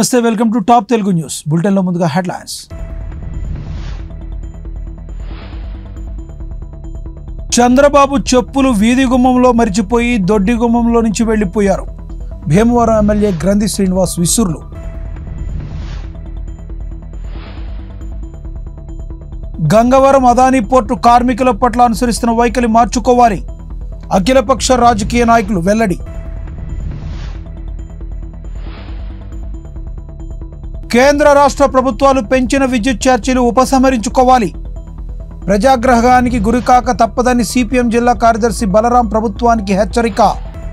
నమస్తే welcome to top Telugu news బులెటిన్లో ముందుగా హెడ్లైన్స్ చంద్రబాబు చెప్పులు వీధి గుమ్మంలో మరిచిపోయి దొడ్డి గుమ్మంలో నుంచి వెళ్లిపోయారు భీమవరం ఎమ్మెల్యే గ్రంథి శ్రీనివాస్ విసుర్లు గంగవరం అదానీ పోర్టు కార్మికుల పట్ల అనుసరిస్తున్న వైఖరి మార్చుకోవాలి అఖిలపక్ష రాజకీయ నాయకులు వెల్లడి కేంద్ర రాష్ట్ర ప్రభుత్వాలు పెంచిన విద్యుత్ ఛార్జీలు ఉపసంహరించుకోవాలి ప్రజాగ్రహానికి గురికాక తప్పదని సిపిఎం జిల్లా కార్యదర్శి బలరాం ప్రభుత్వానికి హెచ్చరిక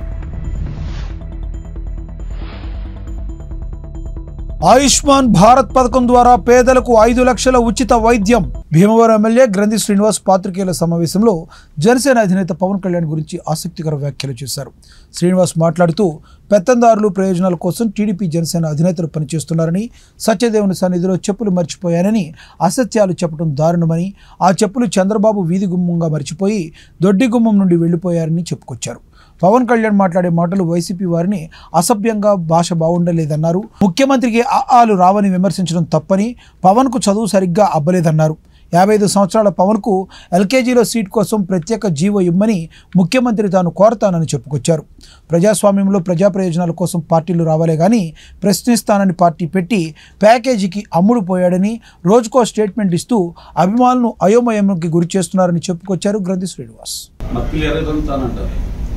ఆయుష్మాన్ భారత్ పథకం ద్వారా పేదలకు ఐదు లక్షల ఉచిత వైద్యం భీమవరం ఎమ్మెల్యే గ్రంథి శ్రీనివాస్ పాత్రికేయుల సమావేశంలో జనసేన అధినేత పవన్ కళ్యాణ్ గురించి ఆసక్తికర వ్యాఖ్యలు చేశారు శ్రీనివాస్ మాట్లాడుతూ పెత్తందారులు ప్రయోజనాల కోసం టీడీపీ జనసేన అధినేతలు పనిచేస్తున్నారని సత్యదేవుని సన్నిధిలో చెప్పులు మర్చిపోయానని అసత్యాలు చెప్పడం దారుణమని ఆ చెప్పులు చంద్రబాబు వీధి గుమ్మంగా మర్చిపోయి దొడ్డి గుమ్మం నుండి వెళ్లిపోయారని చెప్పుకొచ్చారు పవన్ కళ్యాణ్ మాట్లాడే మాటలు వైసీపీ వారిని అసభ్యంగా భాష బాగుండలేదన్నారు ముఖ్యమంత్రికి ఆలు రావని విమర్శించడం తప్పని పవన్కు చదువు సరిగ్గా అబ్బలేదన్నారు యాభై ఐదు సంవత్సరాల పవన్కు ఎల్కేజీలో సీట్ కోసం ప్రత్యేక జీవో ఇమ్మని ముఖ్యమంత్రి తాను కోరతానని చెప్పుకొచ్చారు ప్రజాస్వామ్యంలో ప్రజా ప్రయోజనాల కోసం పార్టీలు రావాలే కానీ ప్రశ్నిస్తానని పార్టీ పెట్టి ప్యాకేజీకి అమ్ముడు పోయాడని రోజుకో స్టేట్మెంట్ ఇస్తూ అభిమానులను అయోమయంకి గురి చేస్తున్నారని చెప్పుకొచ్చారు గ్రంథి శ్రీనివాస్ మక్కిలు ఎరగదంతానంటారు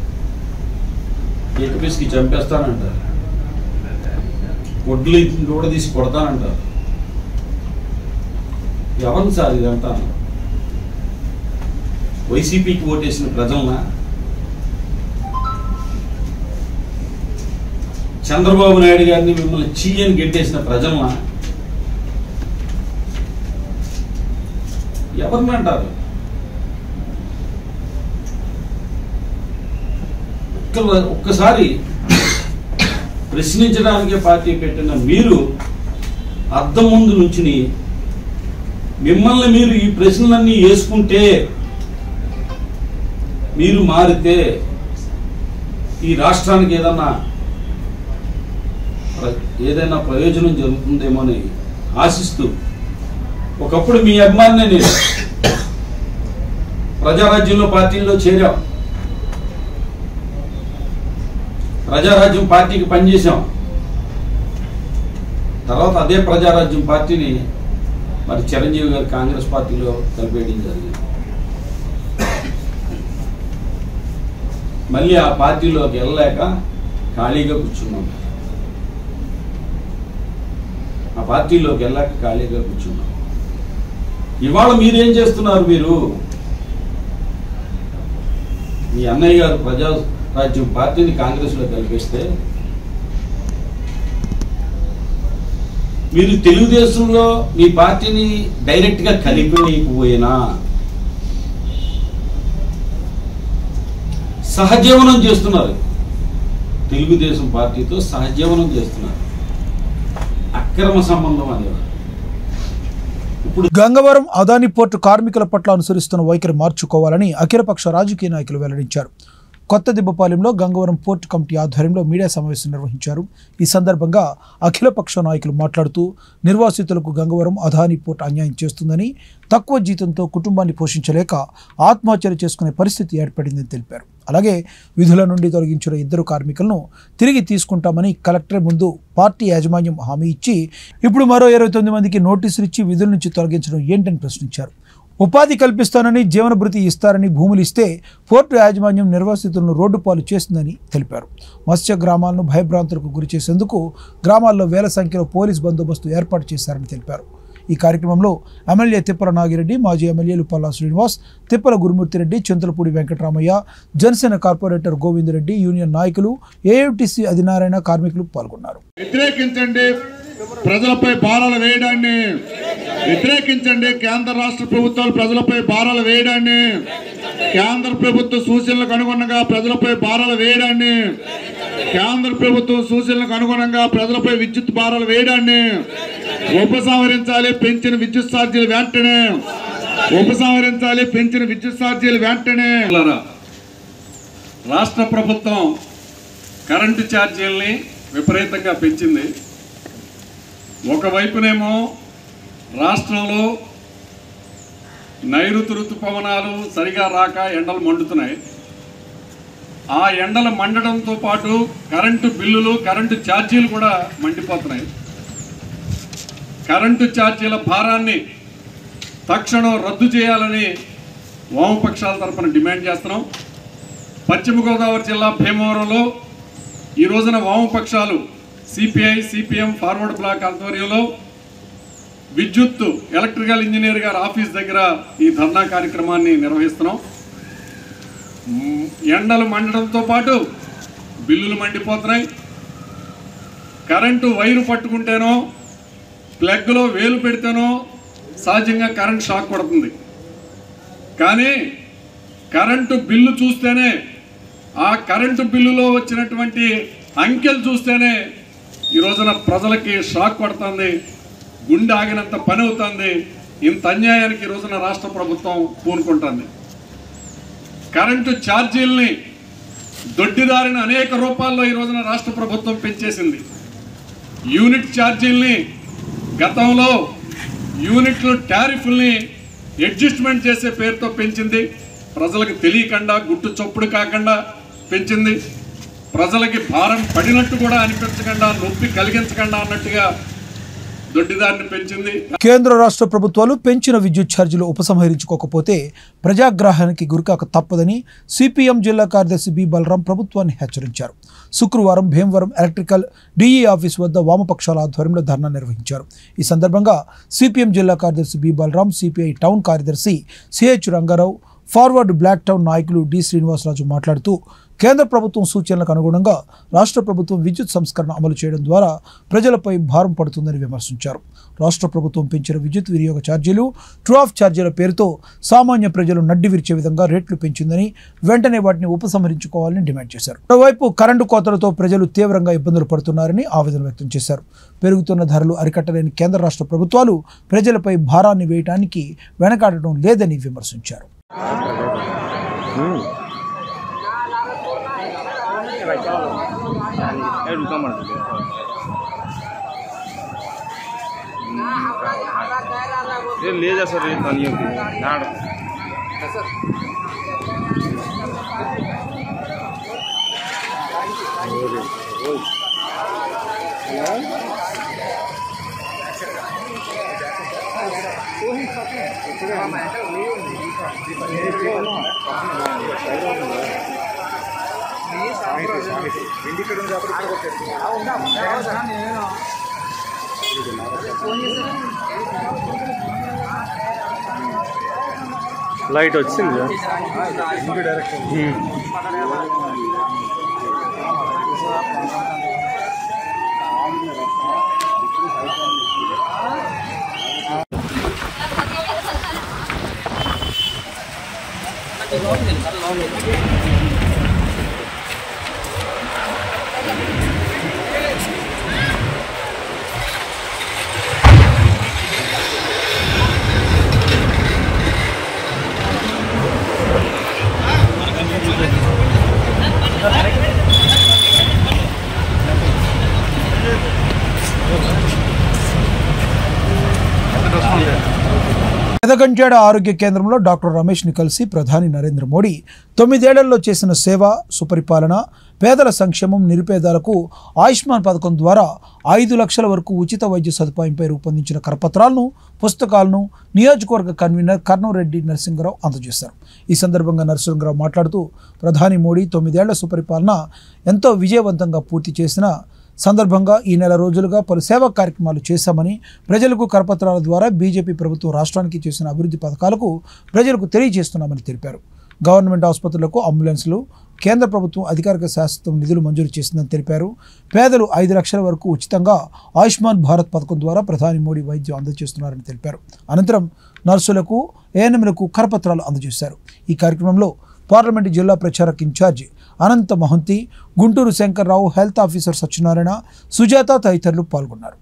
ఏకపీస్కి చంపేస్తానంటారు ఒడ్లు కూడా తీసి కొడతానంటారు ఎవరిని సార్ ఇదంతా వైసీపీకి ఓటేసిన ప్రజలన చంద్రబాబు నాయుడు గారిని మిమ్మల్ని చీయని గెట్టేసిన ప్రజలన ఎవరిని అంటారు ఒక్క- ఒక్కసారి ప్రశ్నించడానికే పార్టీ పెట్టిన మీరు అద్దం ముందు నుంచుని మిమ్మల్ని మీరు ఈ ప్రశ్నలన్నీ వేసుకుంటే మీరు మారితే ఈ రాష్ట్రానికి ఏదన్నా ప్ర- ఏదైనా ప్రయోజనం జరుగుతుందేమోని ఆశిస్తూ ఒకప్పుడు మీ అభిమాని నేను ప్రజారాజ్యంలో పార్టీల్లో చేరాం ప్రజారాజ్యం పార్టీకి పనిచేశాం తర్వాత అదే ప్రజారాజ్యం పార్టీని మరి చిరంజీవి గారు కాంగ్రెస్ పార్టీలో కలిపేయడం జరిగింది మళ్ళీ ఆ పార్టీలోకి వెళ్ళలేక ఖాళీగా కూర్చున్నాం ఆ పార్టీలోకి వెళ్ళాక ఖాళీగా కూర్చున్నాం ఇవాళ మీరేం చేస్తున్నారు మీరు మీ అన్నయ్య గారు ప్రజా రాజ్యం పార్టీని కాంగ్రెస్లో కలిపేస్తే మీరు తెలుగుదేశంలో మీ పార్టీని డైరెక్ట్గా కలిపిపోయినా సహజీవనం చేస్తున్నారు తెలుగుదేశం పార్టీతో సహజీవనం చేస్తున్నారు అక్రమ సంబంధం అనేవారు ఇప్పుడు గంగవరం అదాని పోర్టు కార్మికుల పట్ల అనుసరిస్తున్న వైఖరి మార్చుకోవాలని అఖిలపక్ష రాజకీయ నాయకులు వెల్లడించారు కొత్త దిబ్బపాలెంలో గంగవరం పోర్టు కమిటీ ఆధ్వర్యంలో మీడియా సమావేశం నిర్వహించారు ఈ సందర్భంగా అఖిలపక్ష నాయకులు మాట్లాడుతూ నిర్వాసితులకు గంగవరం అదాని పోర్టు అన్యాయం చేస్తుందని తక్కువ జీతంతో కుటుంబాన్ని పోషించలేక ఆత్మహత్యలు చేసుకునే పరిస్థితి ఏర్పడిందని తెలిపారు అలాగే విధుల నుండి తొలగించిన ఇద్దరు కార్మికులను తిరిగి తీసుకుంటామని కలెక్టర్ ముందు పార్టీ యాజమాన్యం హామీ ఇచ్చి ఇప్పుడు మరో ఇరవై తొమ్మిది మందికి నోటీసులు ఇచ్చి విధుల నుంచి తొలగించడం ఏంటని ప్రశ్నించారు ఉపాధి కల్పిస్తానని జీవనభృతి ఇస్తారని భూములు ఇస్తే పోర్టు యాజమాన్యం నిర్వాసితులను రోడ్డు పాలు చేస్తుందని తెలిపారు మత్స్య గ్రామాలను భయభ్రాంతులకు గురి చేసేందుకు గ్రామాల్లో వేల సంఖ్యలో పోలీస్ బందోబస్తు ఏర్పాటు చేశారని తెలిపారు ఈ కార్యక్రమంలో ఎమ్మెల్యే తిప్పల నాగిరెడ్డి మాజీ ఎమ్మెల్యేలు పల్లా శ్రీనివాస్ తిప్పల గురుమూర్తిరెడ్డి చింతలపూడి వెంకటరామయ్య జనసేన కార్పొరేటర్ గోవిందరెడ్డి యూనియన్ నాయకులు ఏఐటిసి అధినారాయణ కార్మికులు పాల్గొన్నారు వ్యతిరేకించండి ప్రజలపై భారాలు వేయడాన్ని వ్యతిరేకించండి కేంద్ర రాష్ట్ర ప్రభుత్వాలు ప్రజలపై భారాలు వేయడాన్ని కేంద్ర ప్రభుత్వ సూచనలకు అనుగుణంగా ప్రజలపై భారాలు వేయడాన్ని కేంద్ర ప్రభుత్వం సూచనలకు అనుగుణంగా ప్రజలపై విద్యుత్ భారాలు వేయడాన్ని ఉపసంహరించాలి పెంచిన విద్యుత్ ఛార్జీలు వెంటనే ఉపసంహరించాలి పెంచిన విద్యుత్ ఛార్జీలు వెంటనే మిత్రులారా, రాష్ట్ర ప్రభుత్వం కరెంటు ఛార్జీల్ని విపరీతంగా పెంచింది ఒకవైపునేమో రాష్ట్రంలో నైరుతి ఋతుపవనాలు సరిగా రాక ఎండలు మండుతున్నాయి ఆ ఎండలు మండడంతో పాటు కరెంటు బిల్లులు కరెంటు ఛార్జీలు కూడా మండిపోతున్నాయి కరెంటు ఛార్జీల భారాన్ని తక్షణం రద్దు చేయాలని వామపక్షాల తరపున డిమాండ్ చేస్తున్నాం పశ్చిమ గోదావరి జిల్లా భీమవరంలో ఈ రోజున వామపక్షాలు సిపిఐ సిపిఎం ఫార్వర్డ్ బ్లాక్ ఆధ్వర్యంలో విద్యుత్ ఎలక్ట్రికల్ ఇంజనీర్ గారి ఆఫీస్ దగ్గర ఈ ధర్నా కార్యక్రమాన్ని నిర్వహిస్తున్నాం మ్, ఎండలు మండడంతో పాటు బిల్లులు మండిపోతున్నాయి కరెంటు వైరు పట్టుకుంటేనో ప్లగ్లో వేలు పెడితేనో సహజంగా కరెంట్ షాక్ కొడుతుంది కానీ కరెంటు బిల్లు చూస్తేనే ఆ కరెంటు బిల్లులో వచ్చినటువంటి అంకెలు చూస్తేనే ఈ రోజున ప్రజలకి షాక్ కొడుతుంది గుండె ఆగినంత పని అవుతుంది ఇంత అన్యాయానికి ఈ రోజున రాష్ట్ర ప్రభుత్వం పూనుకుంటుంది కరెంటు ఛార్జీల్ని దొడ్డిదారిన అనేక రూపాల్లో ఈ రోజున రాష్ట్ర ప్రభుత్వం పెంచేసింది యూనిట్ ఛార్జీల్ని గతంలో యూనిట్లు టారిఫ్ల్ని అడ్జస్ట్మెంట్ చేసే పేరుతో పెంచింది ప్రజలకు తెలియకుండా గుట్టు చప్పుడు కాకుండా పెంచింది ప్రజలకి భారం పడినట్టు కూడా అనిపించకుండా నొప్పి కలిగించకుండా అన్నట్టుగా దొడ్డిదారిని పెంచింది కేంద్ర రాష్ట్ర ప్రభుత్వాలు పెంచిన విద్యుత్ ఛార్జీలు ఉపసంహరించుకోకపోతే ప్రజాగ్రహానికి గురికాక తప్పదని సిపిఎం జిల్లా కార్యదర్శి బి బలరాం ప్రభుత్వాన్ని హెచ్చరించారు శుక్రవారం భీమవరం ఎలక్ట్రికల్ డిఈ ఆఫీస్ వద్ద వామపక్షాల ఆధ్వర్యంలో ధర్నా నిర్వహించారు ఈ సందర్భంగా సిపిఎం జిల్లా కార్యదర్శి బి బలరాం సిపిఐ టౌన్ కార్యదర్శి CH Rangarao forward block town నాయకులు డి శ్రీనివాసరాజు మాట్లాడుతూ కేంద్ర ప్రభుత్వం సూచనలకు అనుగుణంగా రాష్ట్ర ప్రభుత్వం విద్యుత్ సంస్కరణ అమలు చేయడం ద్వారా ప్రజలపై భారం పడుతుందని విమర్శించారు రాష్ట్ర ప్రభుత్వం పెంచిన విద్యుత్ వినియోగ ఛార్జీలు ట్రూ ఆఫ్ ఛార్జీల పేరుతో సామాన్య ప్రజలు నడ్డి విరిచే విధంగా రేట్లు పెంచిందని వెంటనే వాటిని ఉపసంహరించుకోవాలని డిమాండ్ చేశారు మరోవైపు కరెంటు కోతలతో ప్రజలు తీవ్రంగా ఇబ్బందులు పడుతున్నారని ఆవేదన వ్యక్తం చేశారు పెరుగుతున్న ధరలు అరికట్టలేని కేంద్ర రాష్ట్ర ప్రభుత్వాలు ప్రజలపై భారాన్ని వేయడానికి వెనకాడటం లేదని విమర్శించారు ए रुका मत ये ले जा सर ये पानियों की नाड़ లైట్ వచ్చింది పెదగంజాడ ఆరోగ్య కేంద్రంలో డాక్టర్ రమేష్ని కలిసి ప్రధాని నరేంద్ర మోడీ తొమ్మిదేళ్లలో చేసిన సేవ సుపరిపాలన పేదల సంక్షేమం నిరుపేదలకు ఆయుష్మాన్ పథకం ద్వారా ఐదు లక్షల వరకు ఉచిత వైద్య సదుపాయంపై రూపొందించిన కరపత్రాలను పుస్తకాలను నియోజకవర్గ కన్వీనర్ కర్ణంరెడ్డి నరసింహరావు అందజేశారు ఈ సందర్భంగా నరసింహరావు మాట్లాడుతూ ప్రధాని మోడీ తొమ్మిదేళ్ల సుపరిపాలన ఎంతో విజయవంతంగా పూర్తి చేసిన సందర్భంగా ఈ నెల రోజులుగా పలు సేవా కార్యక్రమాలు చేశామని ప్రజలకు కరపత్రాల ద్వారా బీజేపీ ప్రభుత్వం రాష్ట్రానికి చేసిన అభివృద్ధి పథకాలకు ప్రజలకు తెలియజేస్తున్నామని తెలిపారు గవర్నమెంట్ ఆసుపత్రులకు అంబులెన్స్లు కేంద్ర ప్రభుత్వం అధికారిక శాస్త్రం నిధులు మంజూరు చేసిందని తెలిపారు పేదలు ఐదు లక్షల వరకు ఉచితంగా ఆయుష్మాన్ భారత్ పథకం ద్వారా ప్రధాని మోడీ వైద్యం అందజేస్తున్నారని తెలిపారు అనంతరం నర్సులకు ఏఎన్ఎంలకు కరపత్రాలు అందజేశారు ఈ కార్యక్రమంలో పార్లమెంటు జిల్లా pracharak in charge Anantha Mahanti Guntur Shankar Rao health officer Satyanarayana Sujatha తదితరులు పాల్గొన్నారు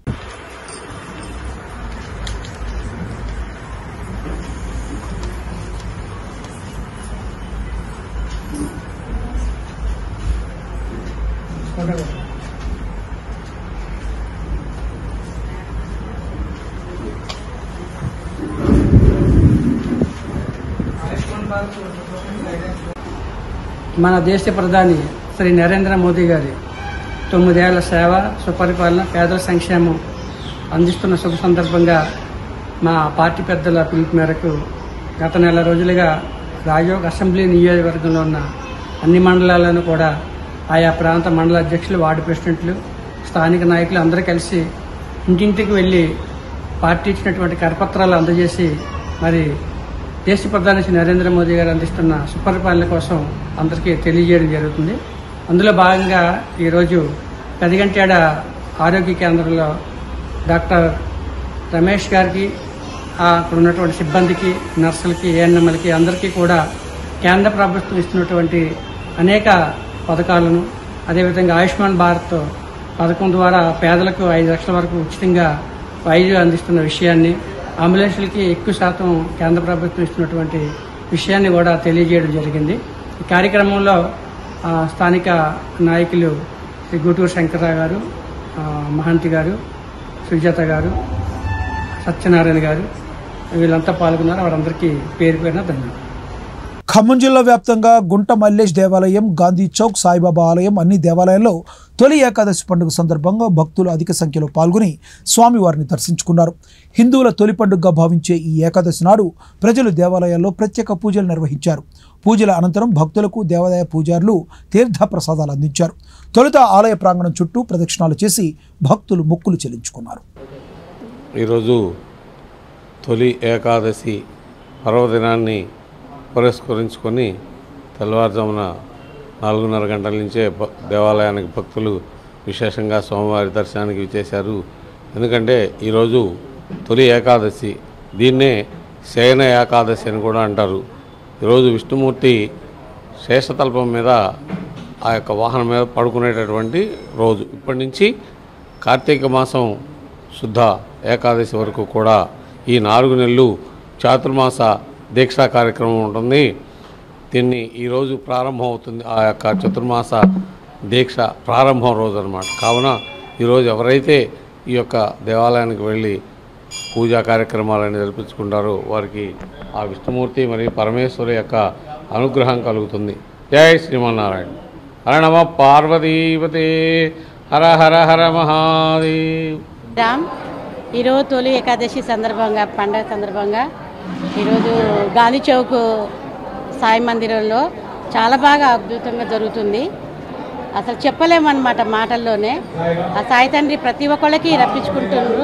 మన దేశ ప్రధాని శ్రీ నరేంద్ర మోదీ గారి తొమ్మిదేళ్ల సేవ సుపరిపాలన పేదల సంక్షేమం అందిస్తున్న శుభ సందర్భంగా మా పార్టీ పెద్దల పిలుపు మేరకు గత నెల రోజులుగా రాజోగ్ అసెంబ్లీ నియోజకవర్గంలో ఉన్న అన్ని మండలాలను కూడా ఆయా ప్రాంత మండల అధ్యక్షులు వార్డు ప్రెసిడెంట్లు స్థానిక నాయకులు అందరూ కలిసి ఇంటింటికి వెళ్ళి పార్టీ ఇచ్చినటువంటి కరపత్రాలు అందజేసి మరి దేశ ప్రధాని శ్రీ నరేంద్ర మోదీ గారు అందిస్తున్న సుపరిపాలన కోసం అందరికీ తెలియజేయడం జరుగుతుంది అందులో భాగంగా ఈరోజు పెదగంటేడ ఆరోగ్య కేంద్రంలో డాక్టర్ రమేష్ గారికి ఆ అక్కడ ఉన్నటువంటి సిబ్బందికి నర్సులకి ఏఎన్ఎంలకి అందరికీ కూడా కేంద్ర ప్రభుత్వం ఇస్తున్నటువంటి అనేక పథకాలను అదేవిధంగా ఆయుష్మాన్ భారత్ పథకం ద్వారా పేదలకు ఐదు లక్షల వరకు ఉచితంగా వైద్యం అందిస్తున్న విషయాన్ని అంబులెన్సులకి ఎక్కువ శాతం కేంద్ర ప్రభుత్వం ఇస్తున్నటువంటి విషయాన్ని కూడా తెలియజేయడం జరిగింది ఈ కార్యక్రమంలో ఆ, స్థానిక నాయకులు శ్రీ గుటూరు శంకర్రావు గారు ఆ, మహంతి గారు సుజాత గారు సత్యనారాయణ గారు వీళ్ళంతా పాల్గొన్నారు వారందరికీ పేరు పేరున ధన్యవాదాలు ఖమ్మం జిల్లా వ్యాప్తంగా గుంట మల్లేష్ దేవాలయం గాంధీ చౌక్ సాయిబాబా ఆలయం అన్ని దేవాలయాల్లో తొలి ఏకాదశి పండుగ సందర్భంగా భక్తులు అధిక సంఖ్యలో పాల్గొని స్వామివారిని దర్శించుకున్నారు హిందువుల తొలి పండుగగా భావించే ఈ ఏకాదశి నాడు ప్రజలు దేవాలయాల్లో ప్రత్యేక పూజలు నిర్వహించారు పూజల అనంతరం భక్తులకు దేవాలయ పూజారులు తీర్థ ప్రసాదాలు అందించారు తొలుత ఆలయ ప్రాంగణం చుట్టూ ప్రదక్షిణాలు చేసి భక్తులు మొక్కులు చెల్లించుకున్నారు ఈరోజు తొలి ఏకాదశి పర్వదినాన్ని పురస్కరించుకొని తెల్లవారుజామున నాలుగున్నర గంటల నుంచే భ- దేవాలయానికి భక్తులు విశేషంగా స్వామివారి దర్శనానికి విచ్చేశారు ఎందుకంటే ఈరోజు తొలి ఏకాదశి దీన్నే శయన ఏకాదశి అని కూడా అంటారు ఈరోజు విష్ణుమూర్తి శేషతల్పం మీద ఆ యొక్క వాహనం మీద పడుకునేటటువంటి రోజు ఇప్పటి నుంచి కార్తీక మాసం శుద్ధ ఏకాదశి వరకు కూడా ఈ నాలుగు నెలలు చాతుర్మాస దీక్షా కార్యక్రమం ఉంటుంది దీన్ని ఈరోజు ప్రారంభం అవుతుంది ఆ యొక్క చతుర్మాస దీక్ష ప్రారంభం రోజు అనమాట కావున ఈరోజు ఎవరైతే ఈ యొక్క దేవాలయానికి వెళ్ళి పూజా కార్యక్రమాలను జరిపించుకుంటారో వారికి ఆ విష్ణుమూర్తి మరియు పరమేశ్వరు యొక్క అనుగ్రహం కలుగుతుంది జై శ్రీమన్నారాయణ హర నమ పార్వతీపతే హర హర హర మహాదేవ్ రామ్ ఈరోజు తొలి ఏకాదశి సందర్భంగా పండగ సందర్భంగా ఈరోజు గాంధీ చౌక్ సాయి మందిరంలో చాలా బాగా అద్భుతంగా జరుగుతుంది అసలు చెప్పలేమన్నమాట మాటల్లోనే ఆ సాయి తండ్రి ప్రతి ఒక్కళ్ళకి రప్పించుకుంటున్నారు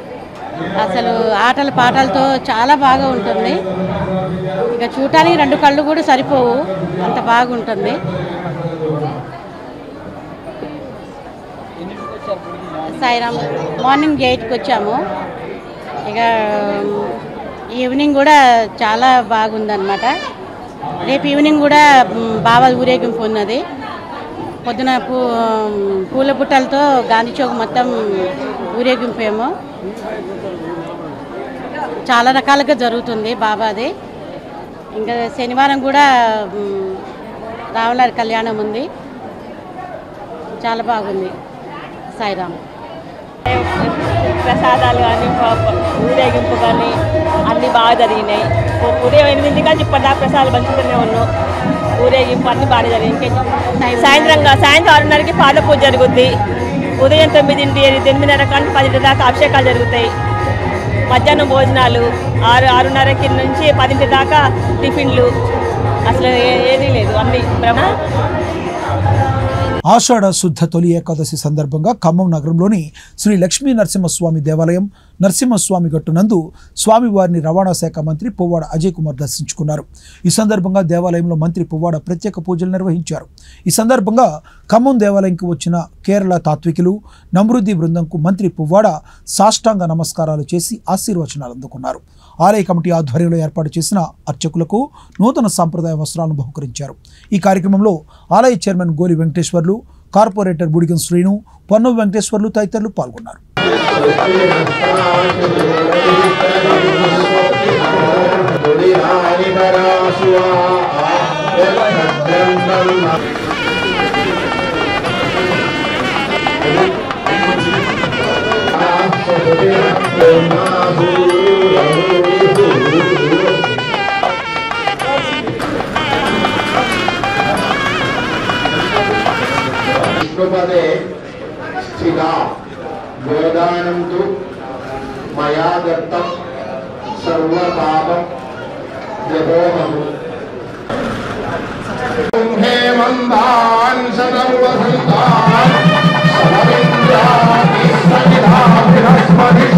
అసలు ఆటల పాటలతో చాలా బాగా ఉంటుంది ఇక చూడటానికి రెండు కళ్ళు కూడా సరిపోవు అంత బాగుంటుంది సాయిరామ్ మార్నింగ్ ఎయిట్కి వచ్చాము ఇక ఈవినింగ్ కూడా చాలా బాగుందన్నమాట రేపు ఈవినింగ్ కూడా మ్, బాబా ఊరేగింపు ఉన్నది పొద్దున పూ పూల బుట్టలతో గాంధీ చౌక్ మొత్తం ఊరేగింపు ఏమో చాలా రకాలుగా జరుగుతుంది బాబాది ఇంకా శనివారం కూడా మ్, రావలారి కళ్యాణం ఉంది చాలా బాగుంది సాయిరామ్ ప్రసాదాలు కానీ ఊరేగింపు కానీ అన్నీ బాగా జరిగినాయి ఉ- ఉదయం ఎనిమిది కానీ ఇప్పటిదాకా ప్రసాదాలు పంచుతూనే ఉన్నాం ఊరేగింపు అన్నీ బాగా జరిగింది ఇంకా సాయంత్రం సాయంత్రం ఆరున్నరకి పాద పూజ జరుగుద్ది ఉదయం తొమ్మిదింటి తొమ్మిదిన్నర కానీ పదింటి దాకా అభిషేకాలు జరుగుతాయి మధ్యాహ్నం భోజనాలు ఆరు ఆరున్నరకి నుంచి పదింటి దాకా టిఫిన్లు అసలు ఏ- ఏదీ లేదు అన్నీ బ్రహ్మ ఆషాఢ శుద్ధ తొలి ఏకాదశి సందర్భంగా ఖమ్మం నగరంలోని శ్రీ లక్ష్మీ నరసింహస్వామి దేవాలయం నరసింహస్వామి గట్టునందు స్వామివారిని రవాణా శాఖ మంత్రి పువ్వాడ అజయ్ కుమార్ దర్శించుకున్నారు ఈ సందర్భంగా దేవాలయంలో మంత్రి పువ్వాడ ప్రత్యేక పూజలు నిర్వహించారు ఈ సందర్భంగా ఖమ్మం దేవాలయంకి వచ్చిన కేరళ తాత్వికులు నమృద్ధి బృందంకు మంత్రి పువ్వాడ సాష్టాంగ నమస్కారాలు చేసి ఆశీర్వచనాలు అందుకున్నారు ఆలయ కమిటీ ఆధ్వర్యంలో ఏర్పాటు చేసిన అర్చకులకు నూతన సాంప్రదాయ వస్త్రాలను బహుకరించారు ఈ కార్యక్రమంలో ఆలయ చైర్మన్ గోలి వెంకటేశ్వర్లు కార్పొరేటర్ బుడిగం శ్రీను పొన్నం వెంకటేశ్వర్లు తదితరులు పాల్గొన్నారు సర్వపాపం జగోహము హేమందాన్ సర్వసంతాన్ సమవిద్యాని సవిధా బృహస్పతి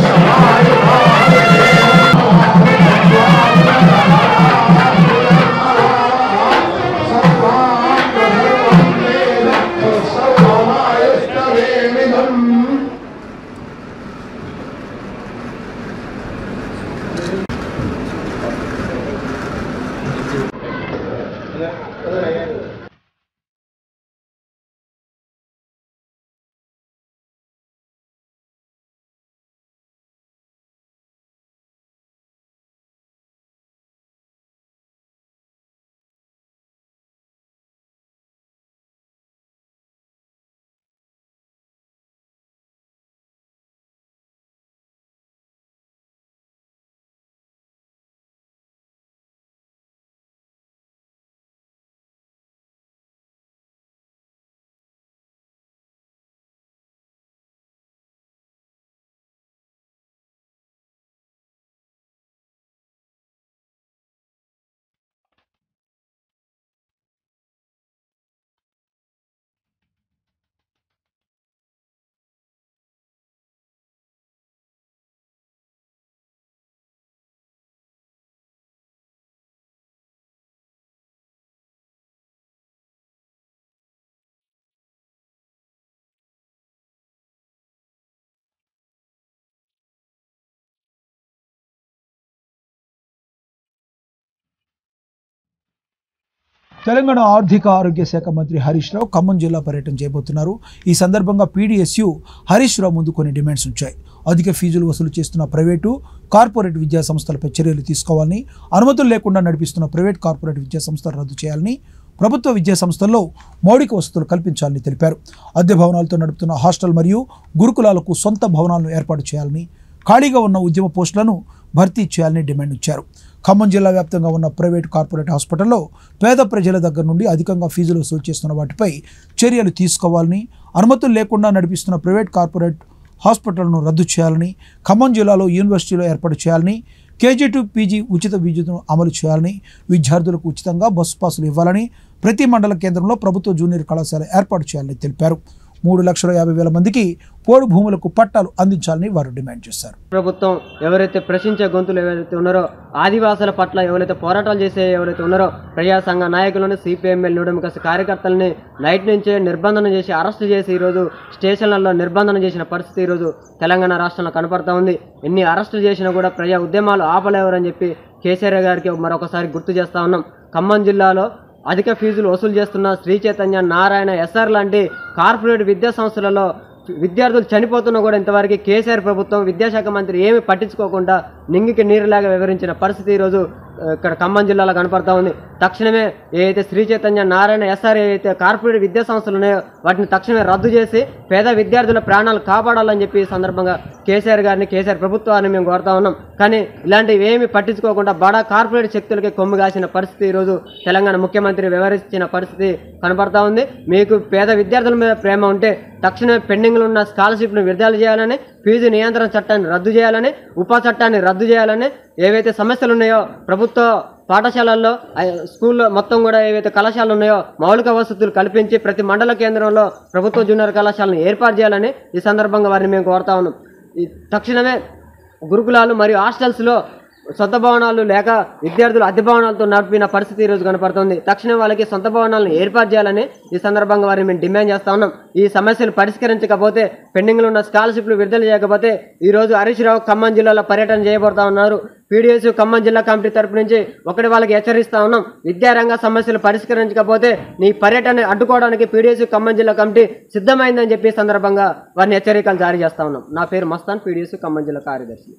తెలంగాణ ఆర్థిక ఆరోగ్య శాఖ మంత్రి హరీష్ రావు ఖమ్మం జిల్లా పర్యటన చేయబోతున్నారు ఈ సందర్భంగా పీడీఎస్యు హరీష్ రావు ముందు కొన్ని డిమాండ్స్ ఉంచాయి అధిక ఫీజులు వసూలు చేస్తున్న ప్రైవేటు కార్పొరేట్ విద్యా సంస్థలపై చర్యలు తీసుకోవాలని అనుమతులు లేకుండా నడిపిస్తున్న ప్రైవేట్ కార్పొరేట్ విద్యా సంస్థలు రద్దు చేయాలని ప్రభుత్వ విద్యా సంస్థల్లో మౌలిక వసతులు కల్పించాలని తెలిపారు అద్దె భవనాలతో నడుపుతున్న హాస్టల్ మరియు గురుకులాలకు సొంత భవనాలను ఏర్పాటు చేయాలని ఖాళీగా ఉన్న ఉద్యమ పోస్టులను భర్తీ చేయాలని డిమాండ్ ఇచ్చారు ఖమ్మం జిల్లా వ్యాప్తంగా ఉన్న ప్రైవేట్ కార్పొరేట్ హాస్పిటల్లో పేద ప్రజల దగ్గర నుండి అధికంగా ఫీజులు వసూలు చేస్తున్న వాటిపై చర్యలు తీసుకోవాలని అనుమతులు లేకుండా నడిపిస్తున్న ప్రైవేట్ కార్పొరేట్ హాస్పిటల్ను రద్దు చేయాలని ఖమ్మం జిల్లాలో యూనివర్సిటీలో ఏర్పాటు చేయాలని కేజీ టు పీజీ ఉచిత విద్యుత్తును అమలు చేయాలని విద్యార్థులకు ఉచితంగా బస్సు పాసులు ఇవ్వాలని ప్రతి మండల కేంద్రంలో ప్రభుత్వ జూనియర్ కళాశాల ఏర్పాటు చేయాలని తెలిపారు మూడు లక్షల యాభై వేల మందికి పోడు భూములకు పట్టాలు అందించాలని వారు డిమాండ్ చేశారు ప్రభుత్వం ఎవరైతే ప్రశ్నించే గొంతులు ఎవరైతే ఉన్నారో ఆదివాసుల పట్ల ఎవరైతే పోరాటాలు చేసే ఎవరైతే ఉన్నారో ప్రజా సంఘ నాయకులను సిపిఎంఎల్ నూడెంకస్ కార్యకర్తలని నైట్ నుంచే నిర్బంధన చేసి అరెస్ట్ చేసి ఈరోజు స్టేషన్లలో నిర్బంధన చేసిన పరిస్థితి ఈరోజు తెలంగాణ రాష్ట్రంలో కనపడతా ఉంది ఎన్ని అరెస్టులు చేసినా కూడా ప్రజా ఉద్యమాలు ఆపలేవరని చెప్పి కేసీఆర్ గారికి మరొకసారి గుర్తు చేస్తా ఉన్నాం ఖమ్మం జిల్లాలో అధిక ఫీజులు వసూలు చేస్తున్న శ్రీ చైతన్య నారాయణ ఎస్ఆర్ లాంటి కార్పొరేట్ విద్యా సంస్థలలో విద్యార్థులు చనిపోతున్నా కూడా ఇంతవరకు కేసీఆర్ ప్రభుత్వం విద్యాశాఖ మంత్రి ఏమి పట్టించుకోకుండా నింగికి నీరులాగా వివరించిన పరిస్థితి ఈరోజు ఆ, ఇక్కడ ఖమ్మం జిల్లాలో కనపడతా ఉంది తక్షణమే ఏదైతే శ్రీ చైతన్య నారాయణ ఎస్ఆర్ ఏదైతే కార్పొరేట్ విద్యా సంస్థలు ఉన్నాయో వాటిని తక్షణమే రద్దు చేసి పేద విద్యార్థుల ప్రాణాలు కాపాడాలని చెప్పి ఈ సందర్భంగా కేసీఆర్ గారిని కేసీఆర్ ప్రభుత్వాన్ని మేము కోరుతా ఉన్నాం కానీ ఇలాంటివి ఏమి పట్టించుకోకుండా బడా కార్పొరేట్ శక్తులకి కొమ్ము కాసిన పరిస్థితి ఈరోజు తెలంగాణ ముఖ్యమంత్రి వివరించిన పరిస్థితి కనపడతా ఉంది మీకు పేద విద్యార్థుల మీద ప్రేమ ఉంటే తక్షణమే పెండింగ్లో ఉన్న స్కాలర్షిప్ను విడుదల చేయాలని ఫీజు నియంత్రణ చట్టాన్ని రద్దు చేయాలని ఉపా చట్టాన్ని రద్దు చేయాలని ఏవైతే సమస్యలు ఉన్నాయో ప్రభుత్వ పాఠశాలల్లో ఆ, స్కూల్లో మొత్తం కూడా ఏవైతే కళాశాలలు ఉన్నాయో మౌలిక వసతులు కల్పించి ప్రతి మండల కేంద్రంలో ప్రభుత్వ జూనియర్ కళాశాలను ఏర్పాటు చేయాలని ఈ సందర్భంగా వారిని మేము కోరుతా ఉన్నాం ఈ తక్షణమే గురుకులాలు మరియు హాస్టల్స్లో సొంత భవనాలు లేక విద్యార్థులు అద్దె భవనాలతో నడిపిన పరిస్థితి ఈరోజు కనపడుతుంది తక్షణం వాళ్ళకి సొంత భవనాలను ఏర్పాటు చేయాలని ఈ సందర్భంగా వారిని మేము డిమాండ్ చేస్తా ఉన్నాం ఈ సమస్యలు పరిష్కరించకపోతే పెండింగ్లో ఉన్న స్కాలర్షిప్లు విడుదల చేయకపోతే ఈ రోజు హరీష్ రావు ఖమ్మం జిల్లాలో పర్యటన చేయబోతా ఉన్నారు పీడిఎస్ ఖమ్మం జిల్లా కమిటీ తరపు నుంచి ఒకటి వాళ్ళకి హెచ్చరిస్తా ఉన్నాం విద్యారంగ సమస్యలు పరిష్కరించకపోతే నీ పర్యటన అడ్డుకోవడానికి పీడిఎస్ ఖమ్మం జిల్లా కమిటీ సిద్ధమైందని చెప్పి ఈ సందర్భంగా వారిని హెచ్చరికలు జారీ చేస్తా ఉన్నాం నా పేరు మస్తాన్ పీడిఎస్ ఖమ్మం జిల్లా కార్యదర్శి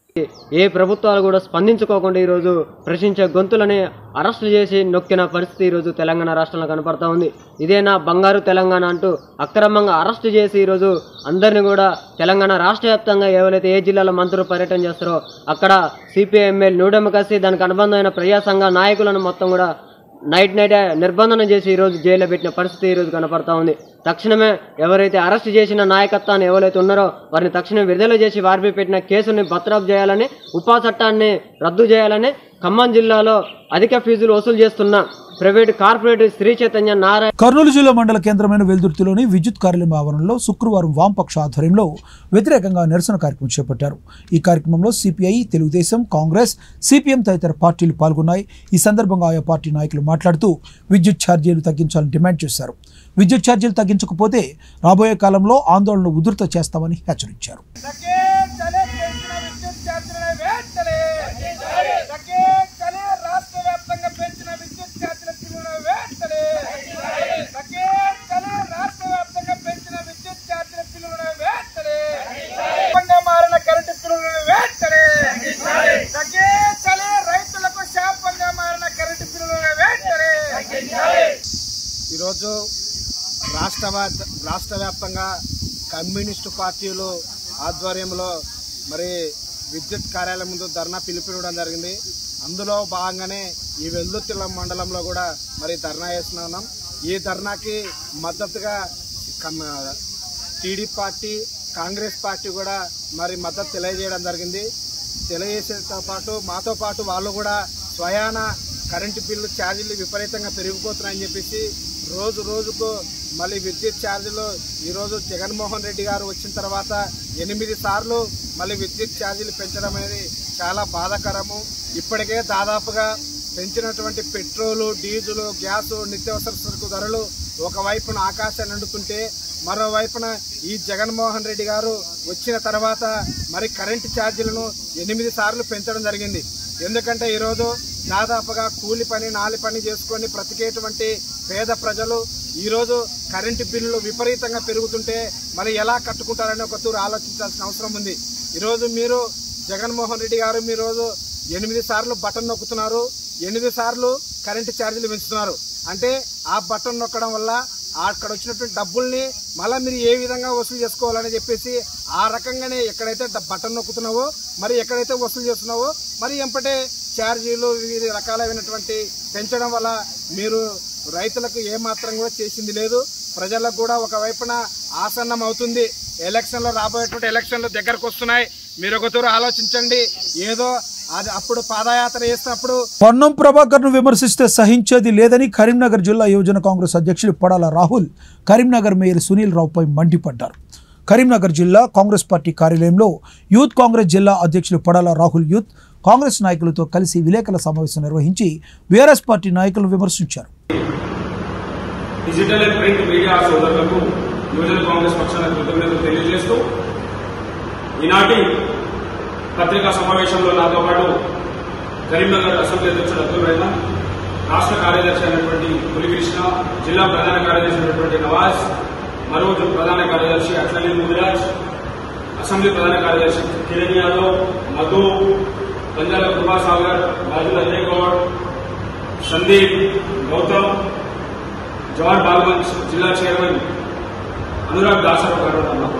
ఏ ప్రభుత్వాలు కూడా స్పందించుకోకుండా ఈరోజు ప్రశ్నించే గొంతులని అరెస్టులు చేసి నొక్కిన పరిస్థితి ఈరోజు తెలంగాణ రాష్ట్రంలో కనపడతా ఉంది ఇదేనా బంగారు తెలంగాణ అంటూ అక్రమంగా అరెస్టు చేసి ఈరోజు అందరినీ కూడా తెలంగాణ రాష్ట్ర వ్యాప్తంగా ఎవరైతే ఏ జిల్లాలో మంత్రులు పర్యటన చేస్తారో అక్కడ సిపిఐఎంఎల్ నూడెమకసి దానికి అనుబంధమైన ప్రజా సంఘ నాయకులను మొత్తం కూడా నైట్ నైట్ నిర్బంధనం చేసి ఈరోజు జైల్లో పెట్టిన పరిస్థితి ఈరోజు కనపడతా ఉంది తక్షణమే ఎవరైతే అరెస్ట్ చేసిన నాయకత్వాన్ని ఎవరైతే ఉన్నారో వారిని తక్షణం విడుదల చేసి వారిపై పెట్టిన కేసుని బత్రాప్ చేయాలని ఉపా చట్టాన్ని రద్దు చేయాలని ఖమ్మం జిల్లాలో అధిక ఫీజులు వసూలు చేస్తున్న ప్రైవేట్ కార్పొరేట్ శ్రీ చైతన్య నారాయణ కర్నూలు జిల్లా మండల కేంద్రమైన వెల్దుర్తిలోని విద్యుత్ కార్యాలయం ఆవరణలో శుక్రవారం వామపక్ష ఆధ్వర్యంలో వ్యతిరేకంగా నిరసన కార్యక్రమం చేపట్టారు ఈ కార్యక్రమంలో సిపిఐ తెలుగుదేశం కాంగ్రెస్ సిపిఎం తదితర పార్టీలు పాల్గొన్నాయి ఈ సందర్భంగా ఆయా పార్టీ నాయకులు మాట్లాడుతూ విద్యుత్ ఛార్జీలు తగ్గించాలని డిమాండ్ చేశారు విద్యుత్ ఛార్జీలు తగ్గించకపోతే రాబోయే కాలంలో ఆందోళనలు ఉధృత చేస్తామని హెచ్చరించారు రాష్ట్ర వ్యాప్తంగా పెంచిన విద్యుత్ ఛార్జీల బిల్లును వేస్తలే రాష్ట్ర వ్యాప్తంగా పెంచిన విద్యుత్ ఛార్జీల బిల్లును వేస్తలే మారిన కరెంటు బిల్లులను వేస్తలే తగ్గించాలి రైతులకు శాపంగా మారిన కరెంటు బిల్లులను వేస్తలే ఈరోజు రాష్ట్ర వ్యాప్- రాష్ట్ర వ్యాప్తంగా కమ్యూనిస్టు పార్టీలు ఆధ్వర్యంలో మరి విద్యుత్ కార్యాలయం ముందు ధర్నా పిలుపునివ్వడం జరిగింది అందులో భాగంగానే ఈ వెల్లుత్తిల మండలంలో కూడా మరి ధర్నా చేస్తున్నాం ఈ ధర్నాకి మద్దతుగా కమ్- టీడీపీ పార్టీ కాంగ్రెస్ పార్టీ కూడా మరి మద్దతు తెలియజేయడం జరిగింది తెలియజేసేతో పాటు మాతో పాటు వాళ్ళు కూడా స్వయాన కరెంటు బిల్లు ఛార్జీలు విపరీతంగా పెరిగిపోతున్నాయని చెప్పేసి రోజు రోజుకు మళ్ళీ విద్యుత్ ఛార్జీలు ఈరోజు జగన్మోహన్ రెడ్డి గారు వచ్చిన తర్వాత ఎనిమిది సార్లు మళ్ళీ విద్యుత్ ఛార్జీలు పెంచడం అనేది చాలా బాధాకరము ఇప్పటికే దాదాపుగా పెంచినటువంటి పెట్రోలు డీజిల్ గ్యాస్ నిత్యావసర సరుకు ధరలు ఒకవైపున ఆకాశాన్ని అండుతుంటే మరోవైపున ఈ జగన్మోహన్ రెడ్డి గారు వచ్చిన తర్వాత మరి కరెంటు ఛార్జీలను ఎనిమిది సార్లు పెంచడం జరిగింది ఎందుకంటే ఈరోజు దాదాపుగా కూలి పని నాలి పని చేసుకొని బ్రతికేటువంటి పేద ప్రజలు ఈరోజు కరెంటు బిల్లులు విపరీతంగా పెరుగుతుంటే మరి ఎలా కట్టుకుంటారని ఒక తూరు ఆలోచించాల్సిన అవసరం ఉంది ఈరోజు మీరు జగన్మోహన్ రెడ్డి గారు మీ రోజు ఎనిమిది సార్లు బటన్ నొక్కుతున్నారు ఎనిమిది సార్లు కరెంటు ఛార్జీలు పెంచుతున్నారు అంటే ఆ బటన్ నొక్కడం వల్ల అక్కడ వచ్చినటువంటి డబ్బుల్ని మళ్ళీ మీరు ఏ విధంగా వసూలు చేసుకోవాలని చెప్పేసి ఆ రకంగానే ఎక్కడైతే డ- బటన్ నొక్కుతున్నావో మరి ఎక్కడైతే వసూలు చేస్తున్నావో మరి ఎంపటే ఛార్జీలు వివిధ రకాలైనటువంటి పెంచడం వల్ల మీరు రైతులకు ఏ మాత్రం కూడా చేసింది లేదు ప్రజలకు కూడా ఒకవైపున ఆసన్నం అవుతుంది ఎలక్షన్లో రాబోయేటువంటి ఎలక్షన్లు దగ్గరకు వస్తున్నాయి మీరు ఒక తూరు ఆలోచించండి ఏదో అది అప్పుడు పాదయాత్ర చేసినప్పుడు పొన్నం ప్రభాకర్ను విమర్శిస్తే సహించేది లేదని కరీంనగర్ జిల్లా యువజన కాంగ్రెస్ అధ్యక్షులు పడాల రాహుల్ కరీంనగర్ మేయర్ సునీల్ రావుపై మండిపడ్డారు కరీంనగర్ జిల్లా కాంగ్రెస్ పార్టీ కార్యాలయంలో యూత్ కాంగ్రెస్ జిల్లా అధ్యక్షులు పడాల రాహుల్ యూత్ కాంగ్రెస్ నాయకులతో కలిసి విలేకరుల సమావేశం నిర్వహించి బీఆర్ఎస్ పార్టీ నాయకులను విమర్శించారు డిజిటల్ అండ్ ప్రింట్ మీడియా సోదరులకు యువజన కాంగ్రెస్ పక్షాన కృతజ్ఞతలు తెలియజేస్తూ ఈనాటి పత్రికా సమావేశంలో నాతో పాటు కరీంనగర్ అసెంబ్లీ అధ్యక్షుడు అబ్దుల్ రెహమాన్ రాష్ట్ర కార్యదర్శి అయినటువంటి పులికృష్ణ జిల్లా ప్రధాన కార్యదర్శి అయినటువంటి నవాజ్ మరో ప్రధాన కార్యదర్శి అట్లనే ముదిరాజ్ అసెంబ్లీ ప్రధాన కార్యదర్శి కిరణ్ యాదవ్ మధు పంజాల కృపాసాగర్ రాజుల అజయ్ గౌడ్ సందీప్ గౌతమ్ జవహర్ బాల్గంజ్ జిల్లా చైర్మన్ అనురాగ్ దాసరావు గారు ఉన్నారు.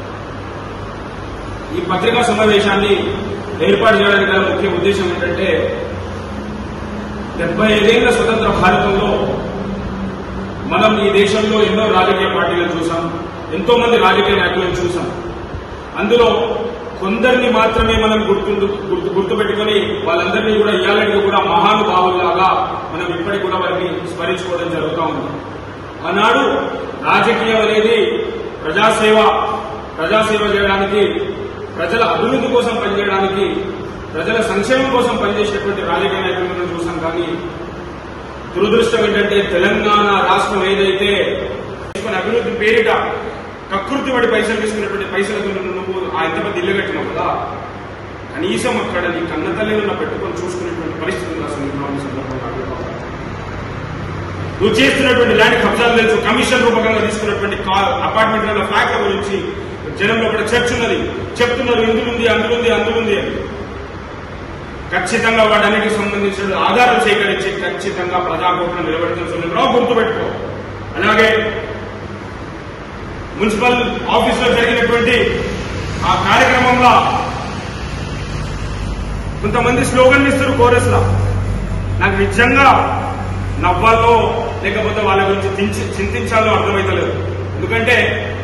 ఈ పత్రికా సమావేశాన్ని ఏర్పాటు చేయడానికి గల ముఖ్య ఉద్దేశం ఏంటంటే డెబ్బై ఐదేళ్ల స్వతంత్ర భారతంలో మనం ఈ దేశంలో ఎన్నో రాజకీయ పార్టీలను చూసాం ఎంతో మంది రాజకీయ నాయకులను చూసాం అందులో కొందరిని మాత్రమే మనం గుర్తు గుర్తు గుర్తుపెట్టుకుని వాళ్ళందరినీ కూడా ఇయాలకి కూడా మహానుభావుల్లాగా మనం ఇప్పటికి కూడా వారిని స్మరించుకోవడం జరుగుతూ ఉంది ఆనాడు రాజకీయం అనేది ప్రజాసేవ ప్రజాసేవ చేయడానికి ప్రజల అభివృద్ధి కోసం పనిచేయడానికి ప్రజల సంక్షేమం కోసం పనిచేసేటువంటి రాజకీయ నాయకులను చూసాం కానీ దురదృష్టం ఏంటంటే తెలంగాణ రాష్ట్రం ఏదైతే తీసుకున్న అభివృద్ధి పేరిట కకృతి పడి పైసలు తీసుకున్నటువంటి పైసలతో నువ్వు ఆ ఎంతమంది ఇల్లు కట్టినావు కదా కనీసం అక్కడ నీ కన్న తల్లిని పెట్టుకొని చూసుకునేటువంటి పరిస్థితి ఉంది అసలు ఈ ఈ సందర్భంగా అడుగుతా ఉన్నాను. నువ్వు చేస్తున్నటువంటి ల్యాండ్ కబ్జాలు తెలుసు కమిషన్ రూపకంగా తీసుకున్నటువంటి కా- అపార్ట్మెంట్ల ఫ్లాట్ల గురించి జనంలో కూడా చర్చ ఉన్నది చెప్తున్నారు ఇందులుంది అందులుంది అందులుంది అని ఖచ్చితంగా వాటన్నిటికి సంబంధించిన ఆధారం సేకరించి ఖచ్చితంగా ప్రజాకోట్లను నిలబెడుతున్న సందర్భంలో గుర్తుపెట్టుకో అలాగే మున్సిపల్ ఆఫీసులో జరిగినటువంటి ఆ కార్యక్రమంలో కొంతమంది స్లోగన్ ఇస్తారు కోరస్ లా నాకు నిజంగా నవ్వాలో లేకపోతే వాళ్ళ గురించి చించి- చింతించాలో అర్థమైతలేదు ఎందుకంటే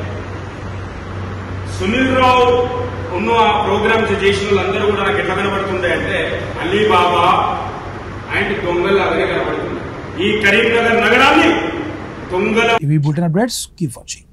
సునీల్ రావు ఉన్న ఆ ప్రోగ్రామ్స్ చేసిన వాళ్ళందరూ కూడా నాకు ఎట్లా కనబడుతుంది అంటే అలీబాబా అండ్ దొంగలు అలాగే కనబడుతుంది ఈ కరీంనగర్ నగరాన్ని దొంగల ఇవి బులెటిన్ అప్డేట్స్ కీప్ వాచింగ్